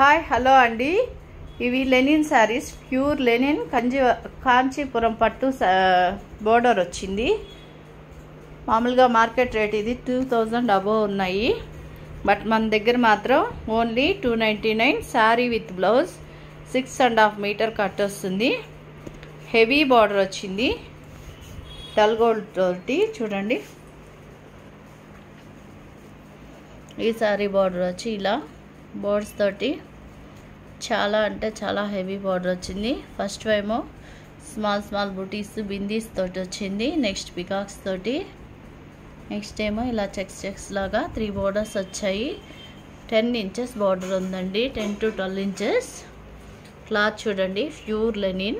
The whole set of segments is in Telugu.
హాయ్ హలో అండి ఇవి linen sarees pure linen Kanji Kanchipuram పట్టు బోర్డర్ వచ్చింది మామూలుగా మార్కెట్ రేట్ ఇది టూ థౌజండ్ అబోవ్ ఉన్నాయి బట్ మన దగ్గర మాత్రం only two ninety nine saree with blouse six and half metre cut వస్తుంది హెవీ బార్డర్ వచ్చింది డల్ గోల్డ్ తోటి చూడండి ఈ శారీ బార్డర్ వచ్చి ఇలా బోర్డ్స్ తోటి చాలా అంటే చాలా హెవీ బార్డర్ వచ్చింది ఫస్ట్ ఏమో స్మాల్ స్మాల్ బుటీస్ బిందీస్ తోటి వచ్చింది నెక్స్ట్ పికాక్స్ తోటి నెక్స్ట్ ఏమో ఇలా చెక్స్ చెక్స్ లాగా త్రీ బోర్డర్స్ వచ్చాయి టెన్ ఇంచెస్ బార్డర్ ఉందండి ten to twelve inches cloth చూడండి pure linen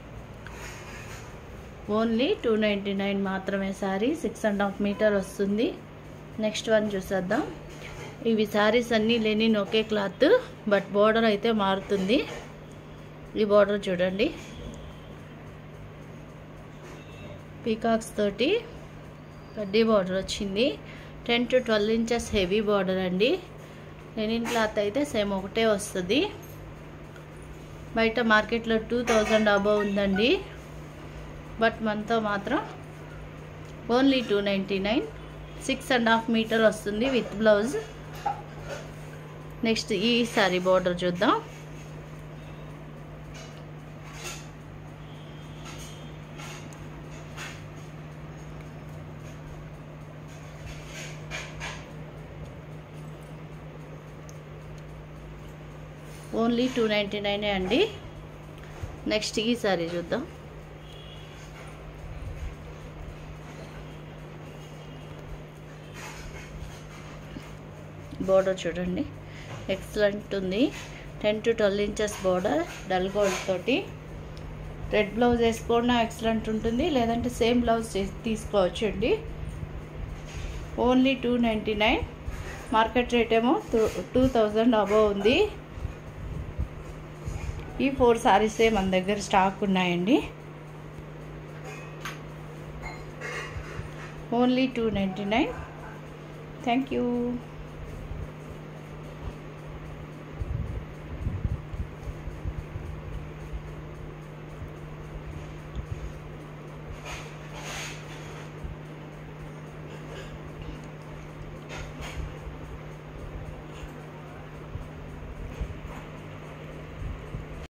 only two ninety nine మాత్రమే saree six and half metre వస్తుంది నెక్స్ట్ వన్ చూసేద్దాం ఇవి శారీస్ అన్నీ లెనిన్ ఒకే క్లాత్ బట్ బోర్డర్ అయితే మారుతుంది ఈ బోర్డర్ చూడండి పీకాక్స్ తోటి కడ్డీ బార్డర్ వచ్చింది ten to twelve inches heavy border అండి లెనిన్ క్లాత్ అయితే సేమ్ ఒకటే వస్తుంది బయట మార్కెట్లో టూ థౌజండ్ అబవ్ ఉందండి బట్ మనతో మాత్రం only two ninety nine six and half metre వస్తుంది విత్ బ్లౌజ్ నెక్స్ట్ ఈ సారీ బార్డర్ చూద్దాం ఓన్లీ టూ నైంటీ నైనే అండి నెక్స్ట్ ఈ సారీ చూద్దాం బోర్డర్ చూడండి ఎక్సలెంట్ ఉంది ten to twelve inches border dull gold తోటి రెడ్ బ్లౌజ్ వేసుకున్నా ఎక్సలెంట్ ఉంటుంది లేదంటే సేమ్ బ్లౌజ్ తీసుకోవచ్చు అండి only two ninety nine market rate ఏమో టూ థౌజండ్ అబోవ్ ఉంది ఈ ఫోర్ సారీసే మన దగ్గర స్టాక్ ఉన్నాయండి only two ninety nine thank you